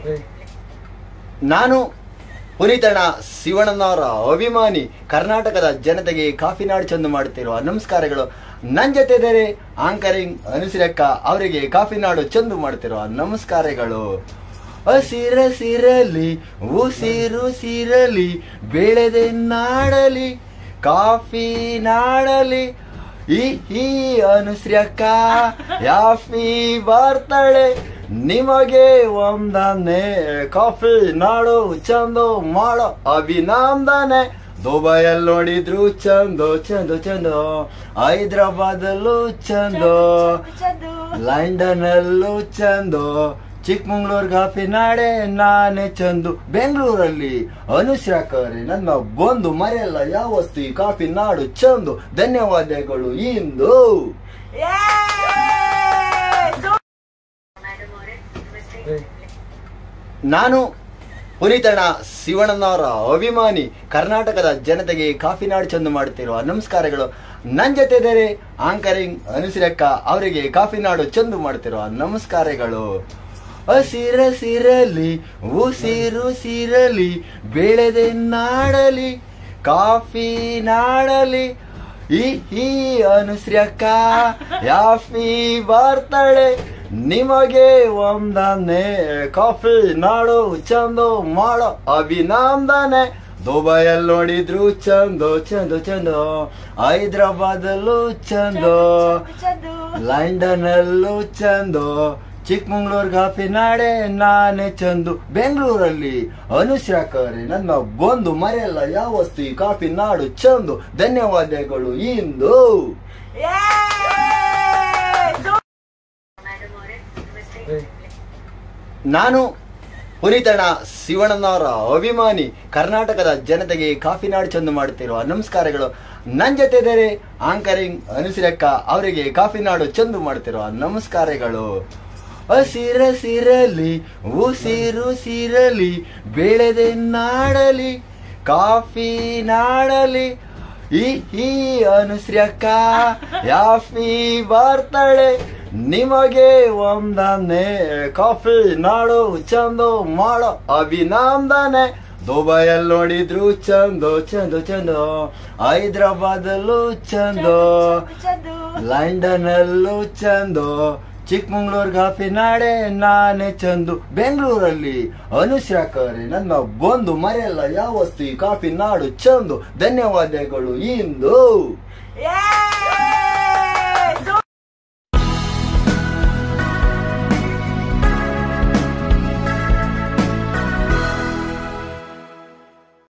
ನಾನು ಪುನೀತಣ್ಣ ಶಿವಣ್ಣನವರ ಅಭಿಮಾನಿ ಕರ್ನಾಟಕದ ಜನತೆಗೆ ಕಾಫಿ ನಾಡು ಚಂದು ಮಾಡುತ್ತಿರುವ ನಮಸ್ಕಾರಗಳು ನನ್ನ ಜೊತೆ ಇದ್ದಾರೆ ಆಂಕರಿಂಗ್ ಅನುಸಿರಕ್ಕ ಅವರಿಗೆ ಕಾಫಿ ನಾಡು ಚಂದು ಮಾಡುತ್ತಿರುವ ನಮಸ್ಕಾರಗಳು ಹಸಿರಸಿರಲಿ ಉಸಿರು ಸಿರಲಿ ಬೆಳೆದೆ ನಾಡಲಿ ಕಾಫಿ ನಾಡಲಿ ಈ ಈ ಅನುಶ್ರೀಯಕ್ಕ ಯಾಫಿ ಬರ್ತಾಳೆ ನಿಮಗೆ ಒಂದನೆ ಕಾಫಿ ನಾಡು ಚಂದು ಮಾಡೋ ಅಭಿನಂದನೆ ದುಬೈಯಲ್ಲಿ ನೋಡಿದ್ರು ಚಂದು ಚಂದು ಚಂದು ಹೈದ್ರಾಬಾದಲ್ಲೂ ಚಂದು ಲಂಡನ್ ಅಲ್ಲೂ ಚಂದು ಚಿಕ್ಕಮಂಗ್ಳೂರ್ ಕಾಫಿ ನಾಡೆ ನಾನೇ ಚಂದು ಬೆಂಗಳೂರಲ್ಲಿ ಅನುಶ್ರಾಕರಿ ನನ್ನ ಬಂದು ಮರೆಯಲ್ಲ ಯಾವತ್ತು ಈ ಕಾಫಿ ನಾಡು ಚಂದು ಧನ್ಯವಾದಗಳು ಇಂದು ನಾನು ಪುನೀತಣ್ಣ ಶಿವಣ್ಣನವರ ಅಭಿಮಾನಿ ಕರ್ನಾಟಕದ ಜನತೆಗೆ ಕಾಫಿ ನಾಡು ಚಂದು ಮಾಡುತ್ತಿರುವ ನಮಸ್ಕಾರಗಳು ನನ್ನ ಜೊತೆ ಇದ್ದಾರೆ ಆಂಕರಿಂಗ್ ಅನುಸಿರಕ್ಕ ಅವರಿಗೆ ಕಾಫಿ ನಾಡು ಚಂದು ಮಾಡುತ್ತಿರುವ ನಮಸ್ಕಾರಗಳು ಹಸಿರಸಿರಲಿ ಉಸಿರು ಸಿರಲಿ ಬೆಳೆದೆ ನಾಡಲಿ ಕಾಫಿ ನಾಡಲಿ ಈ ಈ ಅನುಶ್ರೀಯಕ್ಕ ಯಾಫಿ ಬರ್ತಾಳೆ ನಿಮಗೆ ಒಂದನೆ ಕಾಫಿ ನಾಡು ಚಂದು ಮಾಡೋ ಅಭಿನಂದನೆ ದುಬೈಯಲ್ಲಿ ನೋಡಿದ್ರು ಚಂದು ಚಂದು ಚಂದು ಹೈದ್ರಾಬಾದಲ್ಲೂ ಚಂದು ಲಂಡನ್ ಅಲ್ಲೂ ಚಂದು ಚಿಕ್ಕಮಂಗ್ಳೂರ್ ಕಾಫಿ ನಾಡೆ ನಾನೇ ಚಂದು ಬೆಂಗಳೂರಲ್ಲಿ ಅನುಶ್ರಾಕರಿ ನನ್ನ ಬಂದು ಮರೆಯಲ್ಲ ಯಾವತ್ತು ಈ ಕಾಫಿ ನಾಡು ಚಂದು ಧನ್ಯವಾದಗಳು ಇಂದು ನಾನು ಪುನೀತಣ್ಣ ಶಿವಣ್ಣನವರ ಅಭಿಮಾನಿ ಕರ್ನಾಟಕದ ಜನತೆಗೆ ಕಾಫಿ ನಾಡು ಚಂದು ಮಾಡುತ್ತಿರುವ ನಮಸ್ಕಾರಗಳು ನನ್ನ ಜೊತೆ ಇದ್ದಾರೆ ಆಂಕರಿಂಗ್ ಅನುಸಿರಕ್ಕ ಅವರಿಗೆ ಕಾಫಿ ನಾಡು ಚಂದು ಮಾಡುತ್ತಿರುವ ನಮಸ್ಕಾರಗಳು ಹಸಿರಸಿರಲಿ ಉಸಿರು ಸಿರಲಿ ಬೆಳೆದೆ ನಾಡಲಿ ಕಾಫಿ ನಾಡಲಿ ಈ ಈ ಅನುಶ್ರೀಯಕ್ಕ ಯಾಫಿ ಬರ್ತಾಳೆ ನಿಮಗೆ ಒಂದನೆ ಕಾಫಿ ನಾಡು ಚಂದು ಮಾಡೋ ಅಭಿನಂದನೆ ದುಬೈಯಲ್ಲಿ ನೋಡಿದ್ರು ಚಂದು ಚಂದು ಚಂದು ಹೈದ್ರಾಬಾದಲ್ಲೂ ಚಂದು ಲಂಡನ್ ಅಲ್ಲೂ ಚಂದು ಚಿಕ್ಕಮಂಗ್ಳೂರ್ ಕಾಫಿ ನಾಡೆ ನಾನೇ ಚಂದು ಬೆಂಗಳೂರಲ್ಲಿ ಅನುಶ್ರಾಕರಿ ನನ್ನ ಬಂದು ಮರೆಯಲ್ಲ ಯಾವತ್ತು ಈ ಕಾಫಿ ನಾಡು ಚಂದು ಧನ್ಯವಾದಗಳು ಇಂದು Yeah!